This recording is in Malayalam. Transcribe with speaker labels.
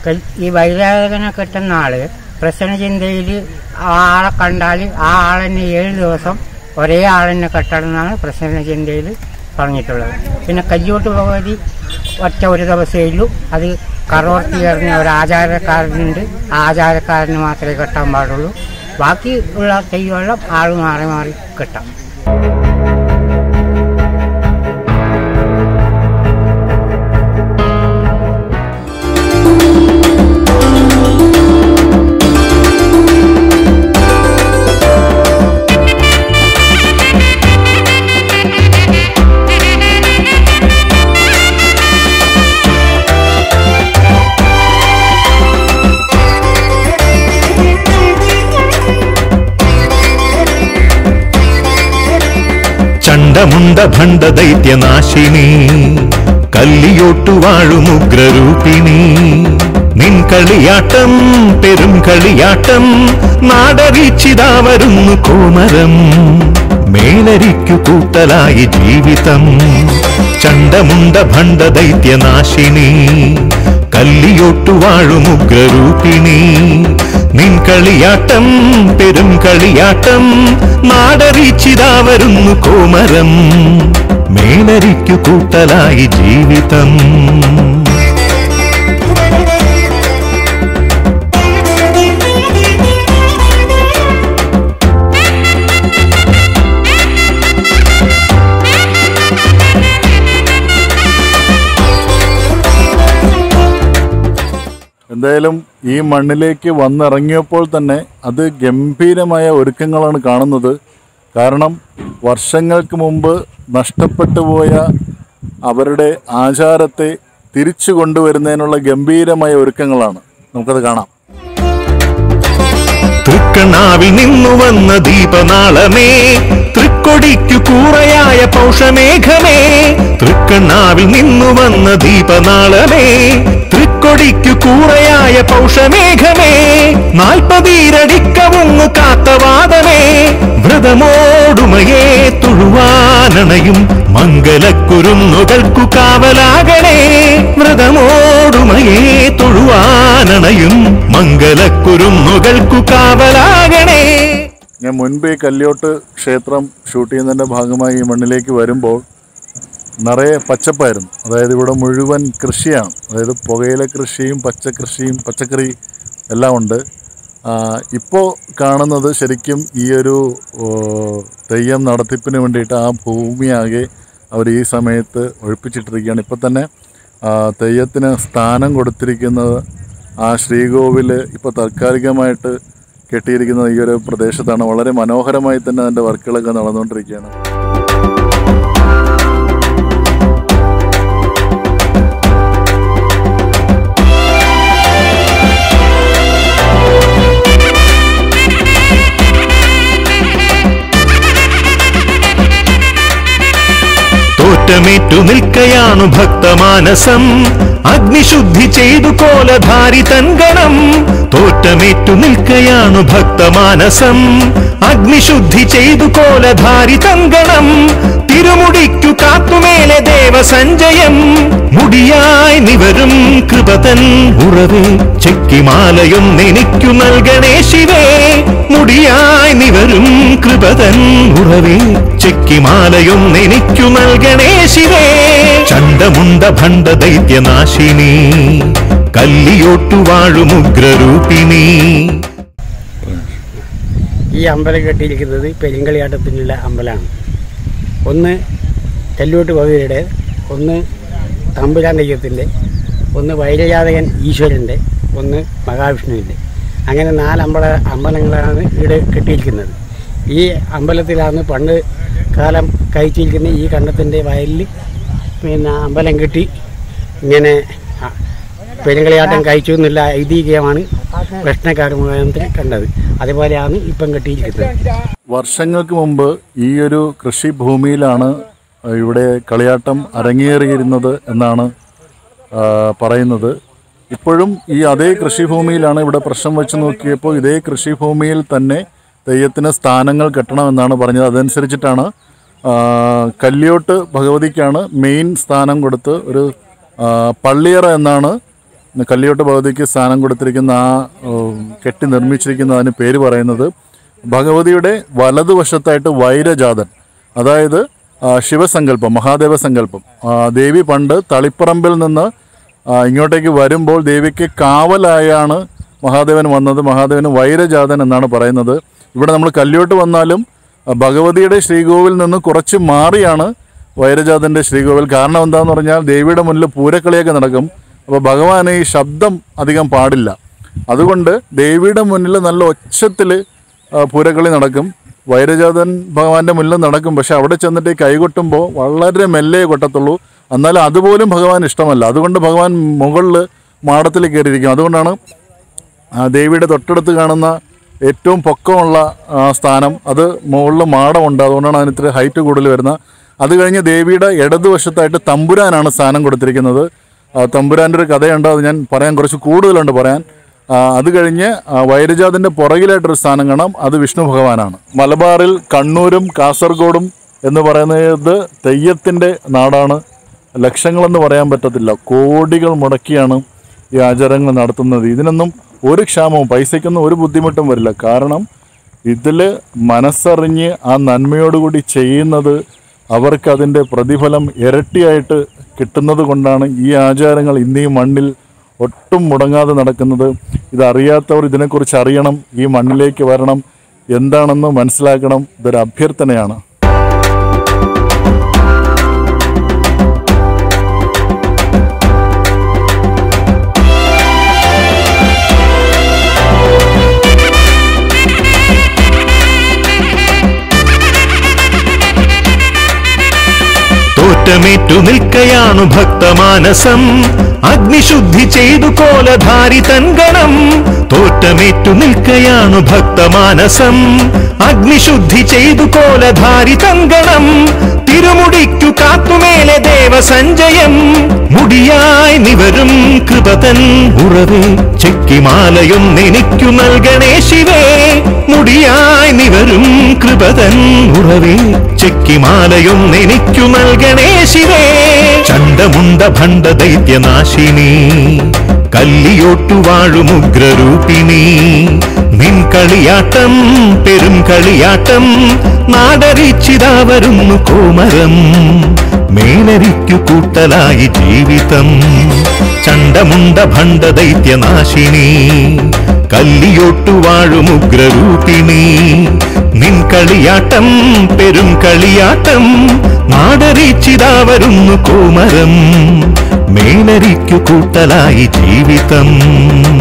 Speaker 1: കൽ- ഈ വൈരാഗനെ കെട്ടുന്ന ആള് പ്രശ്നചിന്തയിൽ ആളെ കണ്ടാൽ ആ ആളിനെ ഏഴ് ദിവസം ഒരേ ആളിനെ കെട്ടണം എന്നാണ് പ്രശ്നചിന്തയിൽ പറഞ്ഞിട്ടുള്ളത് പിന്നെ കയ്യോട്ട് ഭഗവതി ഒറ്റ ഒരു ദിവസമേ ഉള്ളൂ അത് കറോർത്തി എറിഞ്ഞ ഒരു ആചാരക്കാരനുണ്ട് ആ ആചാരക്കാരന് മാത്രമേ കെട്ടാൻ പാടുള്ളൂ ബാക്കി ഉള്ള തെയ്യമെല്ലാം ആൾ മാറി മാറി കെട്ടാം
Speaker 2: ചണ്ടമുണ്ട ഭണ്ഡ ദൈത്യനാശിനി കല്ലിയോട്ടു വാഴുമുഗ്രരൂപിണി നിൻ കളിയാട്ടം പെരും കളിയാട്ടം നാടറിച്ചിതാ വരുന്നു കോമരം മേലരിക്കു കൂട്ടലായി ജീവിതം ചണ്ടമുണ്ട ഭണ്ഡ ദൈത്യനാശിനി കല്ലിയോട്ടു വാഴുമുഗ്രരൂപിണി നിൻ കളിയാട്ടം പെരും കളിയാട്ടം നാടറിച്ചിതാ വരുന്നു കോമരം മേലരിക്കു കൂട്ടലായി ജീവിതം
Speaker 3: എന്തായാലും ഈ മണ്ണിലേക്ക് വന്നിറങ്ങിയപ്പോൾ തന്നെ അത് ഗംഭീരമായ ഒരുക്കങ്ങളാണ് കാണുന്നത് കാരണം വർഷങ്ങൾക്ക് മുമ്പ് നഷ്ടപ്പെട്ടു പോയ അവരുടെ ആചാരത്തെ തിരിച്ചു കൊണ്ടുവരുന്നതിനുള്ള ഗംഭീരമായ ഒരുക്കങ്ങളാണ് നമുക്കത് കാണാം
Speaker 2: തൃക്കണ്ണാവിൽ നിന്നു വന്ന ദീപനാളമേ തൃക്കൊടിക്കു കൂറയായ പൗഷമേഘമേ തൃക്കണ്ണാവിൽ നിന്നു വന്ന ദീപനാളമേ തൃക്കൊടിക്കു കൂറയായ പൗഷമേഘമേ നാൽപ്പതീരടിക്കവുങ്ങു കാത്തവാദമേ വ്രതമോടുമയേ തുഴുവാനണയും മംഗലക്കുരുന്നുകൾക്കു കാവലാകണേ വ്രതമോടുമയേ തൊഴുവാനണയും മംഗലക്കുരുന്നുകൾക്കു കാവലാകണേ
Speaker 3: ഞാൻ മുൻപ് ഈ കല്യോട്ട് ക്ഷേത്രം ഷൂട്ട് ചെയ്യുന്നതിൻ്റെ ഭാഗമായി ഈ മണ്ണിലേക്ക് വരുമ്പോൾ നിറയെ പച്ചപ്പായിരുന്നു അതായത് ഇവിടെ മുഴുവൻ കൃഷിയാണ് അതായത് പുകയില കൃഷിയും പച്ചക്കൃഷിയും പച്ചക്കറി എല്ലാം ഉണ്ട് ഇപ്പോൾ കാണുന്നത് ശരിക്കും ഈ ഒരു ഓ, തെയ്യം നടത്തിപ്പിന് വേണ്ടിയിട്ട് ആ ഭൂമിയാകെ അവർ ഈ സമയത്ത് ഒഴിപ്പിച്ചിട്ടിരിക്കുകയാണ് ഇപ്പം തന്നെ ആ, തെയ്യത്തിന് സ്ഥാനം കൊടുത്തിരിക്കുന്നത് ആ ശ്രീകോവിൽ ഇപ്പോൾ താൽക്കാലികമായിട്ട് കെട്ടിയിരിക്കുന്നത് ഈ ഒരു പ്രദേശത്താണ് വളരെ മനോഹരമായി തന്നെ അതിൻ്റെ വർക്കുകളൊക്കെ നടന്നുകൊണ്ടിരിക്കുകയാണ്
Speaker 2: തോറ്റമേറ്റു നിൽക്കയാണു ഭക്തമാനസം അഗ്നിശുദ്ധി ചെയ്തു കോലധാരി തൻഗണം തോറ്റമേറ്റു നിൽക്കയാണു ഭക്തമാനസം അഗ്നിശുദ്ധി ചെയ്തു കോലധാരി തൻഗണം തിരുമുടിക്കു കാത്തുമേലെ ദേവസഞ്ജയം മുടിയായി നിവരും കൃപതൻ ഉറവേ ചെക്കിമാലയൊന്നെനിക്കു നൽകണേ ശിവേ മുടിയായി നിവരും കൃപതൻ ഉറവേ ചെക്കിമാലയൊന്നെനിക്കു നൽകണേ ശിവേ ചണ്ടമുണ്ട ഭണ്ഡ ദൈത്യനാശിനി കല്ലിയോട്ടു വാഴുമുഗ്രരൂപിണി
Speaker 4: ഈ അമ്പലം കെട്ടിയിരിക്കുന്നത് പെരിങ്കളിയാട്ടത്തിനുള്ള അമ്പലമാണ് ഒന്ന് കല്ലൂട്ട് ഭഗവതിയുടെ ഒന്ന് തമ്പുരാൻ ദൈവത്തിൻ്റെ ഒന്ന് വൈരജാതകൻ ഈശ്വരൻ്റെ ഒന്ന് മഹാവിഷ്ണുവിൻ്റെ അങ്ങനെ നാല് അമ്പല അമ്പലങ്ങളാണ് ഇവിടെ കെട്ടിയിരിക്കുന്നത് ഈ അമ്പലത്തിലാണ് പണ്ട് കാലം കഴിച്ചിരിക്കുന്ന ഈ കണ്ടത്തിൻ്റെ വയലിൽ പിന്നെ അമ്പലം കെട്ടി ഇങ്ങനെ ആ, പെരുങ്കളിയാട്ടം കഴിച്ചു എന്നുള്ള ഐതിഹ്യമാണ് പ്രശ്നക്കാർ മുഖാന്തരം കണ്ടത് അതുപോലെയാണ് ഇപ്പം കെട്ടിയിരിക്കുന്നത്
Speaker 3: വർഷങ്ങൾക്ക് മുമ്പ് ഈ ഒരു കൃഷിഭൂമിയിലാണ് ഇവിടെ കളിയാട്ടം അരങ്ങേറിയിരുന്നത് എന്നാണ് ആ, പറയുന്നത് ഇപ്പോഴും ഈ അതേ കൃഷിഭൂമിയിലാണ് ഇവിടെ പ്രശ്നം വെച്ച് നോക്കിയപ്പോൾ ഇതേ കൃഷിഭൂമിയിൽ തന്നെ തെയ്യത്തിന് സ്ഥാനങ്ങൾ കെട്ടണമെന്നാണ് പറഞ്ഞത് അതനുസരിച്ചിട്ടാണ് ആ, കല്യോട്ട് ഭഗവതിക്കാണ് മെയിൻ സ്ഥാനം കൊടുത്ത് ഒരു ആ, പള്ളിയറ എന്നാണ് കല്ലിയോട്ട് ഭഗവതിക്ക് സ്ഥാനം കൊടുത്തിരിക്കുന്ന ആ ഉം, കെട്ടി നിർമ്മിച്ചിരിക്കുന്ന അതിന് പേര് പറയുന്നത് ഭഗവതിയുടെ വലതുവശത്തായിട്ട് വൈരജാതൻ അതായത് ആ, ശിവസങ്കല്പം മഹാദേവ സങ്കല്പം ആ, ദേവി പണ്ട് തളിപ്പറമ്പിൽ നിന്ന് ആ, ഇങ്ങോട്ടേക്ക് വരുമ്പോൾ ദേവിക്ക് കാവലായാണ് മഹാദേവൻ വന്നത് മഹാദേവന് വൈരജാതൻ എന്നാണ് പറയുന്നത് ഇവിടെ നമ്മൾ കല്ലിയോട്ട് വന്നാലും ആ, ഭഗവതിയുടെ ശ്രീകോവിൽ നിന്ന് കുറച്ച് മാറിയാണ് വൈരജാതൻ്റെ ശ്രീകോവിൽ കാരണം എന്താണെന്ന് പറഞ്ഞാൽ ദേവിയുടെ മുന്നിൽ പൂരക്കളിയൊക്കെ നടക്കും അപ്പോൾ ഭഗവാന് ഈ ശബ്ദം അധികം പാടില്ല അതുകൊണ്ട് ദേവിയുടെ മുന്നിൽ നല്ല ഒച്ചത്തിൽ പൂരക്കളി നടക്കും വൈരജാതൻ ഭഗവാന്റെ മുന്നിൽ നടക്കും പക്ഷെ അവിടെ ചെന്നിട്ട് ഈ കൈകൊട്ടുമ്പോൾ വളരെ മെല്ലെ കൊട്ടത്തുള്ളൂ എന്നാലും അതുപോലും ഭഗവാൻ ഇഷ്ടമല്ല അതുകൊണ്ട് ഭഗവാൻ മുകളിൽ മാടത്തിൽ കയറിയിരിക്കും അതുകൊണ്ടാണ് ആ ദേവിയുടെ തൊട്ടടുത്ത് കാണുന്ന ഏറ്റവും പൊക്കമുള്ള ആ, സ്ഥാനം അത് മുകളിൽ മാടമുണ്ട് അതുകൊണ്ടാണ് അതിന് ഇത്ര ഹൈറ്റ് കൂടുതൽ വരുന്നത് അത് കഴിഞ്ഞ് ദേവിയുടെ ഇടതുവശത്തായിട്ട് തമ്പുരാനാണ് സ്ഥാനം കൊടുത്തിരിക്കുന്നത് ആ, തമ്പുരാൻ്റെ ഒരു കഥയുണ്ട് അത് ഞാൻ പറയാൻ കുറച്ച് കൂടുതലുണ്ട് പറയാൻ ആ, അത് കഴിഞ്ഞ് ആ, വൈരജാതിൻ്റെ പുറകിലായിട്ടൊരു സ്ഥാനം കാണാം അത് വിഷ്ണു ഭഗവാനാണ് മലബാറിൽ കണ്ണൂരും കാസർഗോഡും എന്ന് പറയുന്നത് തെയ്യത്തിൻ്റെ നാടാണ് ലക്ഷങ്ങളെന്ന് പറയാൻ പറ്റത്തില്ല കോടികൾ മുടക്കിയാണ് ഈ ആചാരങ്ങൾ നടത്തുന്നത് ഇതിനൊന്നും ഒരു ക്ഷാമവും പൈസയ്ക്കൊന്നും ഒരു ബുദ്ധിമുട്ടും വരില്ല കാരണം ഇതിൽ മനസ്സറിഞ്ഞ് ആ നന്മയോടുകൂടി ചെയ്യുന്നത് അവർക്ക് അതിൻ്റെ പ്രതിഫലം ഇരട്ടിയായിട്ട് കിട്ടുന്നത് കൊണ്ടാണ് ഈ ആചാരങ്ങൾ ഇന്ന് ഈ മണ്ണിൽ ഒട്ടും മുടങ്ങാതെ നടക്കുന്നത് ഇതറിയാത്തവർ ഇതിനെക്കുറിച്ച് അറിയണം ഈ മണ്ണിലേക്ക് വരണം എന്താണെന്ന് മനസ്സിലാക്കണം ഇതൊരു അഭ്യർത്ഥനയാണ്
Speaker 2: തോറ്റമേറ്റു നിൽക്കയാണു ഭക്തമാനസം അഗ്നിശുദ്ധി ചെയ്തു കോലധാരി തൻഗണം തോറ്റമേറ്റു നിൽക്കയാണു ഭക്തമാനസം അഗ്നിശുദ്ധി ചെയ്തു കോലധാരി തൻഗണം തിരുമുടിക്കു കാത്തുമേലെ ദേവസഞ്ജയം മുടിയായി നിവരും കൃപതൻ ഉറവേ ചെക്കിമാലയൊന്നെനിക്കു നൽകണേ ശിവേ മുടിയായി നിവരും കൃപതൻ ഉറവേ ചെക്കിമാലയൊന്നെനിക്കു നൽകണേ ശിവേ ചണ്ടമുണ്ട ഭണ്ഡ ദൈത്യനാശിനി കല്ലിയോട്ടു വാഴുമുഗ്രരൂപിണി നിൻ കളിയാട്ടം പെരും കളിയാട്ടം നാടറിച്ചിതാ വരുന്നു കോമരം മേലരിക്കു കൂട്ടലായി ജീവിതം ചണ്ടമുണ്ട ഭണ്ഡ ദൈത്യനാശിനി കല്ലിയോട്ടു വാഴുമുഗ്രരൂപിണി നിൻ കളിയാട്ടം പെരും കളിയാട്ടം നാടറിച്ചിതാ വരുന്നു കോമരം മേലരിക്കു കൂട്ടലായി ജീവിതം